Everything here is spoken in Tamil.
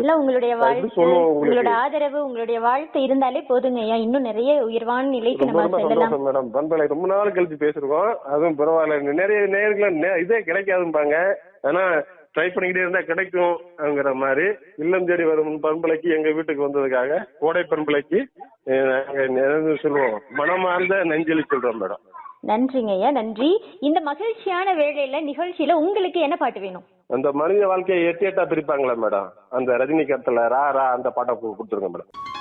எல்லாம் உங்களுடைய எப்படி வாழ்த்து சொல்லுவோம் உங்களுக்கு? உங்களோட ஆதரவு உங்களுடைய வாழ்த்து இருந்தாலே போதுங்க ஐயா இன்னும் நிறைய உயர்வான நிலைக்கு ரொம்ப நம்ம ரொம்ப செல்லலாம் சந்தோஷம் மேடம் பண்பலை ரொம்ப நாள் கழிச்சு பேசிருக்கோம் அதுவும் பரவாயில்ல நிறைய நேர்களை நே- இதே கிடைக்காதும்பாங்க ஆனா ட்ரை பண்ணிக்கிட்டே இருந்தா கிடைக்கும்ங்கிற மாதிரி இல்லம் தேடி வரும் பண்பலைக்கு எங்க வீட்டுக்கு வந்ததுக்காக கோடை பண்பலைக்கு அஹ், நாங்க என்ன சொல்லுவோம் மனமார்ந்த நெஞ்சலி சொல்றோம் மேடம் நன்றிங்க ஐயா நன்றி இந்த மகிழ்ச்சியான வேளையில நிகழ்ச்சியில உங்களுக்கு என்ன பாட்டு வேணும் அந்த மனித வாழ்க்கையை எட்டு எட்டா பிரிப்பாங்களா மேடம் அந்த ரஜினிகாந்த்ல ரா ரா அந்த பாட்டை கு- கொடுத்துருங்க மேடம்